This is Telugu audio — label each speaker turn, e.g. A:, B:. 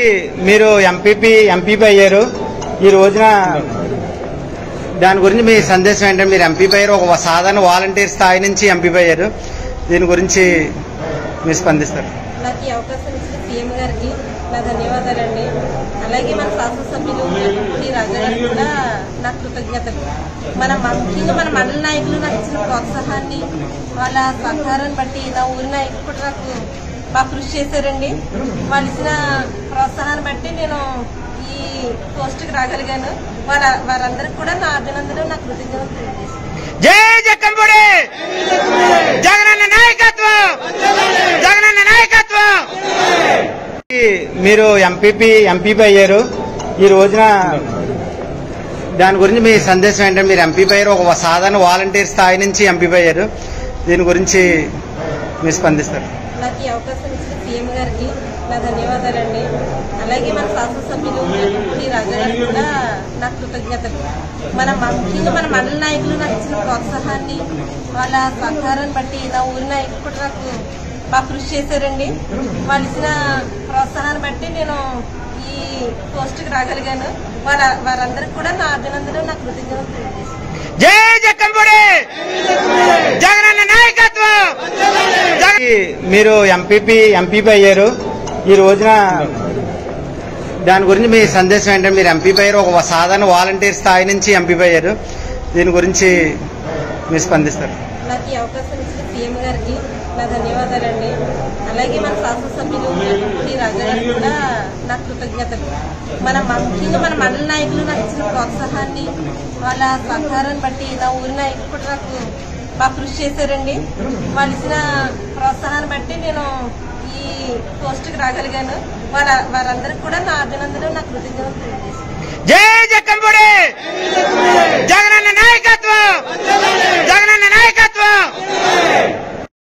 A: మీరు ఎంపీపీ ఎంపీపీ అయ్యారు ఈ రోజున దాని గురించి మీ సందేశం ఏంటంటే మీరు ఎంపీపీ అయ్యారు ఒక సాధారణ వాలంటీర్ స్థాయి నుంచి ఎంపీపీ అయ్యారు దీని గురించి మీరు స్పందిస్తారు
B: నాకు ఈ అవకాశం ఇచ్చిన సీఎం గారికి నా ధన్యవాదాలండి అలాగే మన శాసనసభ్యులు శ్రీ రాజా గారికి కూడా నా కృతజ్ఞతలు మన ముఖ్యంగా మన మండల నాయకులు నాకు ఇచ్చిన ప్రోత్సాహాన్ని వాళ్ళ సహకారాన్ని బట్టి నా ఊరి నాయకులు కూడా నాకు బాగా కృషి చేశారండి వాళ్ళు ఇచ్చిన ప్రోత్సాహాన్ని బట్టి నేను ఈ పోస్టుకి రాగలిగాను వాళ్ళ వారందరికీ కూడా నా అభినందనలు నా కృతజ్ఞతలు తెలియజేస్తున్నాను
A: జై జక్కంపూడి జగనన్న నాయకత్వం జగనన్న నాయకత్వం మీరు ఎంపీపీ ఎంపీపీ అయ్యారు ఈ రోజున దాని గురించి మీ సందేశం ఏంటంటే మీరు ఎంపీపీ అయ్యారు ఒక సాధారణ వాలంటీర్ స్థాయి నుంచి ఎంపీపీ అయ్యారు దీని గురించి మీరు స్పందిస్తారు
B: నాకు ఈ అవకాశం ఇచ్చిన సీఎం గారికి నా ధన్యవాదాలండి అలాగే మన శాసనసభ్యులు శ్రీ రాజా గారికి కూడా నా కృతజ్ఞతలు మన ముఖ్యంగా మన మండల నాయకులు నాకు ఇచ్చిన ప్రోత్సాహాన్ని వాళ్ళ సహకారాన్ని బట్టి నా ఊరి నాయకులు కూడా నాకు బాగా కృషి చేశారండి వాళ్ళు ఇచ్చిన ప్రోత్సాహాన్ని బట్టి నేను ఈ పోస్టుకి రాగలిగాను వాళ్ళ వారందరికీ కూడా నా అభినందనలు నా కృతజ్ఞతలు తెలియజేస్తున్నాను
A: జై జక్కంపూడి జగనన్న నాయకత్వం జగ- మీరు ఎంపీపీ ఎంపీపీ అయ్యారు ఈ రోజున దాని గురించి మీ సందేశం ఏంటంటే మీరు ఎంపీపీ అయ్యారు ఒక సాధారణ వాలంటీర్ స్థాయి నుంచి ఎంపీపీ అయ్యారు దీని గురించి మీరు స్పందిస్తారు
B: నాకు ఈ అవకాశం ఇచ్చిన సీఎం గారికి నా ధన్యవాదాలండి అలాగే మన శాసనసభ్యులు శ్రీ రాజా గారికి కూడా నా కృతజ్ఞతలు మన ముఖ్యంగా మన మండల నాయకులు నాకు ఇచ్చిన ప్రోత్సాహాన్ని వాళ్ళ సహకారాన్ని బట్టి నా ఊరి నాయకులు కూడా నాకు బాగా కృషి చేశారండి వాళ్ళు ఇచ్చిన ప్రోత్సాహాన్ని బట్టి నేను ఈ పోస్టుకి రాగలిగాను వాళ్ళ వారందరికీ కూడా నా అభినందనలు నా కృతజ్ఞతలు తెలియజేస్తున్నాను
A: జై జక్కంపూడి